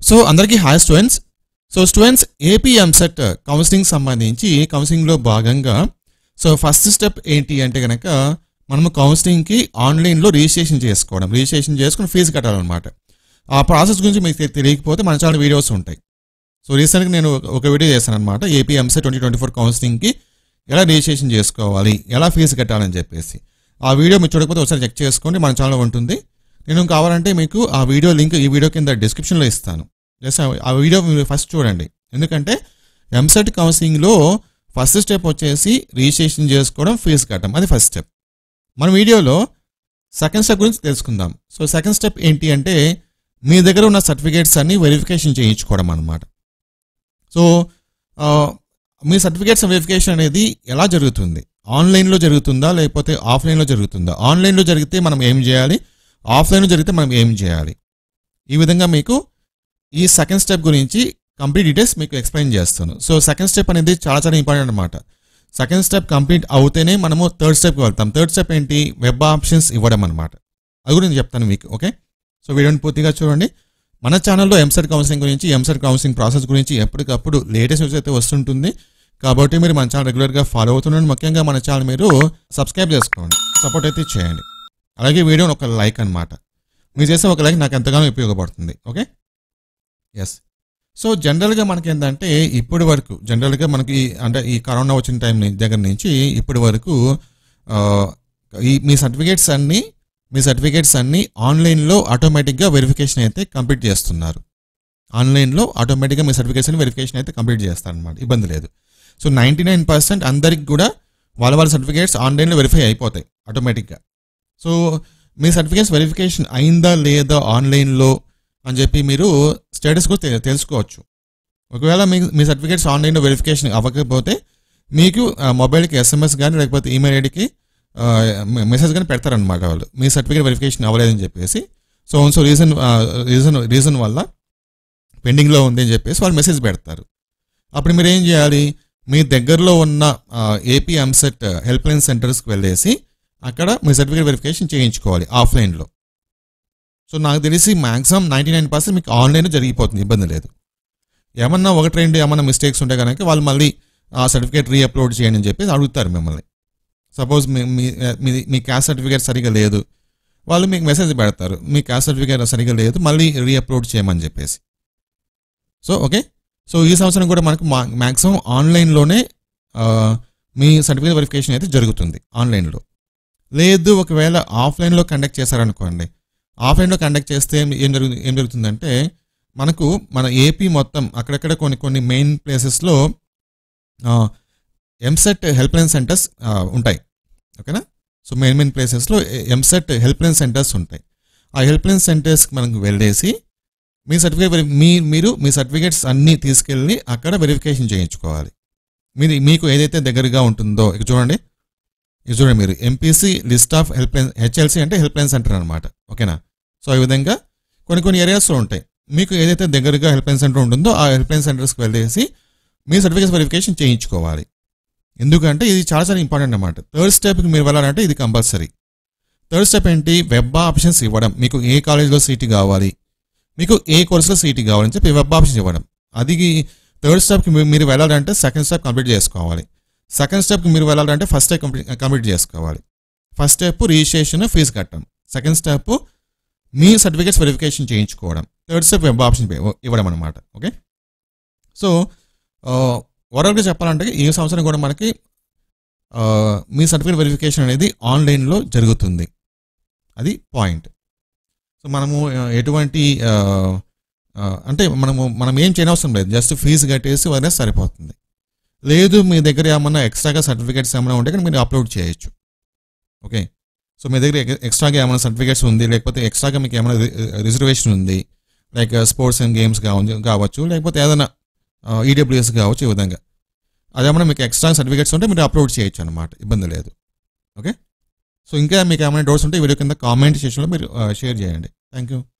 so అందరికీ hi students so students AP EAMCET counselling సంబంధించి కౌన్సిలింగ్లో భాగంగా సో ఫస్ట్ స్టెప్ ఏంటి అంటే కనుక మనము కౌన్సిలింగ్కి ఆన్లైన్లో రిజిస్ట్రేషన్ చేసుకోవడం రిజిస్ట్రేషన్ చేసుకుని ఫీజు కట్టాలన్నమాట ఆ ప్రాసెస్ గురించి మీకు తె- తెలియకపోతే మన చాలా వీడియోస్ ఉంటాయి సో రీసెంట్గా నేను ఒక- ఒక వీడియో చేశాను అనమాట AP EAMCET twenty twenty four కౌన్సిలింగ్కి ఎలా రిజిస్ట్రేషన్ చేసుకోవాలి ఎలా ఫీజు కట్టాలని చెప్పేసి ఆ వీడియో మీరు చూడకపోతే ఒకసారి చెక్ చేసుకోండి మన ఛానల్ ఉంటుంది నేను కావాలంటే మీకు ఆ వీడియో లింక్ ఈ వీడియో కింద డిస్క్రిప్షన్లో ఇస్తాను జస్ట్ ఆ- ఆ వీడియో మీరు ఫస్ట్ చూడండి ఎందుకంటే ఎంసెట్ కౌన్సిలింగ్లో ఫస్ట్ స్టెప్ వచ్చేసి రిజిస్ట్రేషన్ చేసుకోవడం ఫీజు కట్టడం అది ఫస్ట్ స్టెప్ మన వీడియోలో సెకండ్ స్టెప్ గురించి తెలుసుకుందాం సో సెకండ్ స్టెప్ ఏంటి అంటే మీ దగ్గర ఉన్న సర్టిఫికేట్స్ అన్ని వెరిఫికేషన్ చేయించుకోవడం అనమాట సో ఆ, మీ సర్టిఫికేట్స్ వెరిఫికేషన్ అనేది ఎలా జరుగుతుంది ఆన్లైన్లో జరుగుతుందా లేకపోతే ఆఫ్లైన్లో జరుగుతుందా ఆన్లైన్లో జరిగితే మనం ఏం చేయాలి ఆఫ్లైన్లో జరిగితే మనం ఏం చేయాలి ఈ విధంగా మీకు ఈ సెకండ్ స్టెప్ గురించి కంప్లీట్ డీటెయిల్స్ మీకు ఎక్స్ప్లెయిన్ చేస్తాను సో సెకండ్ స్టెప్ అనేది చాలా చాలా ఇంపార్టెంట్ అనమాట సెకండ్ స్టెప్ కంప్లీట్ అవుతేనే మనము థర్డ్ స్టెప్కి వెళ్తాం థర్డ్ స్టెప్ ఏంటి వెబ్ ఆప్షన్స్ ఇవ్వడం అనమాట అది కూడా నేను చెప్తాను మీకు ఓకే సో వీడియోని పూర్తిగా చూడండి మన ఛానల్లో ఎంసెట్ కౌన్సిలింగ్ గురించి ఎంసెట్ కౌన్సిలింగ్ ప్రాసెస్ గురించి ఎప్పటికప్పుడు లేటెస్ట్ న్యూస్ అయితే వస్తుంటుంది కాబట్టి మీరు మన ఛానల్ రెగ్యులర్గా ఫాలో అవుతుండండి ముఖ్యంగా మన ఛానల్ మీరు సబ్స్క్రైబ్ చేసుకోండి సపోర్ట్ అయితే చేయండి అలాగే వీడియోని ఒక లైక్ అన్నమాట మీరు చేసే ఒక లైక్ నాకు ఎంతగానో ఉపయోగపడుతుంది ఓకే ఎస్ సో జనరల్గా మనకి ఏంటంటే ఇప్పటి వరకు జనరల్గా మనకి అంటే ఈ కరోనా వచ్చిన టైం ని- దగ్గర నుంచి ఇప్పటి వరకు ఆ, ఈ మీ సర్టిఫికేట్స్ అన్నీ మీ సర్టిఫికేట్స్ అన్నీ ఆన్లైన్లో ఆటోమేటిక్గా వెరిఫికేషన్ అయితే కంప్లీట్ చేస్తున్నారు ఆన్లైన్లో ఆటోమేటిక్గా మీ సర్టిఫికేట్స్ అని వెరిఫికేషన్ అయితే కంప్లీట్ చేస్తారనమాట ఇబ్బంది లేదు సో నైంటీ నైన్ పర్సెంట్ అందరికి కూడా వాళ్ళ వాళ్ళ సర్టిఫికేట్స్ ఆన్లైన్లో వెరిఫై అయిపోతాయి ఆటోమేటిక్గా సో మీ సర్టిఫికేట్స్ వెరిఫికేషన్ అయిందా లేదా ఆన్లైన్లో అని చెప్పి మీరు స్టేటస్ కూడా తె- తెలుసుకోవచ్చు ఒకవేళ మీ మీ సర్టిఫికేట్స్ ఆన్లైన్లో వెరిఫికేషన్ అవ్వకపోతే మీకు ఆ, మొబైల్కి ఎస్ఎంఎస్ కానీ లేకపోతే ఈమెయిల్ ఐడికి ఆ, మె- మెసేజ్ కానీ పెడతారనమాట వాళ్ళు మీ సర్టిఫికేట్ వెరిఫికేషన్ అవ్వలేదని చెప్పేసి సో సో రీజన్ ఆ, రీజన్ రీజన్ వల్ల పెండింగ్లో ఉంది అని చెప్పేసి వాళ్ళు మెసేజ్ పెడతారు అప్పుడు మీరు ఏం చేయాలి మీ దగ్గరలో ఉన్న ఏపీ ఎంసెట్ హెల్ప్ లైన్ సెంటర్స్కి వెళ్ళేసి అక్కడ మీ సర్టిఫికేట్ వెరిఫికేషన్ చేయించుకోవాలి ఆఫ్లైన్లో సో నాకు తెలిసి మాక్సిమం నైంటీ నైన్ పర్సెంట్ మీకు ఆన్లైన్ జరిగిపోతుంది ఇబ్బంది లేదు ఏమన్నా ఒకటి రెండు ఏమన్నా మిస్టేక్స్ ఉంటే కనుక వాళ్ళు మళ్ళీ ఆ సర్టిఫికేట్ రీ అప్లోడ్ చేయండి అని చెప్పేసి అడుగుతారు మిమ్మల్ని సపోజ్ మీ మీ- మీ మీ క్యాస్ట్ సర్టిఫికేట్ సరిగా లేదు వాళ్ళు మీకు మెసేజ్ పెడతారు మీ క్యాస్ట్ సర్టిఫికేట్ సరిగా లేదు మళ్ళీ రీ అప్లోడ్ చేయమని చెప్పేసి సో ఓకే సో ఈ సంవత్సరం కూడా మనకు మ్యాక్సిమం ఆన్లైన్లోనే ఆ, మీ సర్టిఫికేట్ వెరిఫికేషన్ అయితే జరుగుతుంది ఆన్లైన్లో లేదు ఒకవేళ ఆఫ్లైన్లో కండక్ట్ చేశారనుకోండి ఆఫ్లైన్లో కండక్ట్ చేస్తే ఏం జరుగుతుంది ఏం జరుగుతుందంటే మనకు మన ఏపీ మొత్తం అక్కడక్కడ కొన్ని కొన్ని మెయిన్ ప్లేసెస్లో ఎంసెట్ హెల్ప్ లైన్ సెంటర్స్ ఉంటాయి ఓకేనా సో మెయిన్ మెయిన్ ప్లేసెస్లో ఎంసెట్ హెల్ప్ లైన్ సెంటర్స్ ఉంటాయి ఆ హెల్ప్ లైన్ సెంటర్స్కి మనకు వెళ్ళేసి మీ సర్టిఫికేట్ వెరి- మీ మీరు మీ సర్టిఫికేట్స్ అన్నీ తీసుకెళ్ళి అక్కడ వెరిఫికేషన్ చేయించుకోవాలి మీరు మీకు ఏదైతే దగ్గరగా ఉంటుందో ఇక చూడండి ఇక చూడండి మీరు MPC list of help line HLC అంటే హెల్ప్ లైన్ సెంటర్ అనమాట ఓకేనా సో ఈ విధంగా కొన్ని కొన్ని ఏరియాస్లో ఉంటాయి మీకు ఏదైతే దగ్గరగా హెల్ప్ లైన్ సెంటర్ ఉంటుందో ఆ హెల్ప్ లైన్ సెంటర్స్కి వెళ్ళేసి మీ సర్టిఫికేట్స్ వెరిఫికేషన్ చేయించుకోవాలి ఎందుకంటే ఇది చాలా చాలా ఇంపార్టెంట్ అనమాట థర్డ్ స్టెప్కి మీరు వెళ్ళాలంటే ఇది కంపల్సరీ థర్డ్ స్టెప్ ఏంటి వెబ్ ఆప్షన్స్ ఇవ్వడం మీకు ఏ కాలేజ్లో సీటు కావాలి మీకు ఏ కోర్సులో సీటు కావాలని చెప్పి వెబ్ ఆప్షన్స్ ఇవ్వడం అది థర్డ్ స్టెప్కి మీ- మీరు వెళ్ళాలంటే సెకండ్ స్టెప్ కంప్లీట్ చేసుకోవాలి సెకండ్ స్టెప్కి మీరు వెళ్ళాలంటే ఫస్ట్ స్టెప్ కంప్లీట్ కంప్లీట్ చేసుకోవాలి ఫస్ట్ స్టెప్ రిజిస్ట్రేషన్ ఫీజు కట్టడం సెకండ్ స్టెప్ మీ సర్టిఫికేట్స్ వెరిఫికేషన్ చేయించుకోవడం థర్డ్ స్టెప్ వెబ్ ఆప్షన్ ఇవ్వ- ఇవ్వడం అనమాట ఓకే సో ఓవరాల్గా చెప్పాలంటే ఈ సంవత్సరం కూడా మనకి ఆ, మీ సర్టిఫికేట్ వెరిఫికేషన్ అనేది ఆన్లైన్లో జరుగుతుంది అది పాయింట్ సో మనము ఆ, ఎటువంటి ఆ, ఆ, అంటే మనము మనం ఏం చేయనవసరం లేదు జస్ట్ ఫీజు కట్టేసి వదిలే సరిపోతుంది లేదు మీ దగ్గర ఏమన్నా ఎక్స్ట్రాగా సర్టిఫికేట్స్ ఏమైనా ఉంటే కనుక మీరు అప్లోడ్ చేయొచ్చు ఓకే సో మీ దగ్గర ఎక్- ఎక్స్ట్రాగా ఏమైనా సర్టిఫికేట్స్ ఉంది లేకపోతే ఎక్స్ట్రాగా మీకు ఏమైనా రి- రిజర్వేషన్ ఉంది లైక్ స్పోర్ట్స్ అండ్ గేమ్స్ కావచ్చు కావచ్చు లేకపోతే ఏదైనా ఈడబ్ల్యూఎస్ కావచ్చు ఈ విధంగా అదేమన్నా మీకు ఎక్స్ట్రా సర్టిఫికేట్స్ ఉంటే మీరు అప్లోడ్ చేయొచ్చు అనమాట ఇబ్బంది లేదు ఓకే సో ఇంకా మీకు ఏమైనా డౌట్స్ ఉంటే ఈ వీడియో కింద కామెంట్ సెక్షన్లో మీరు షేర్ చేయండి థ్యాంక్ యూ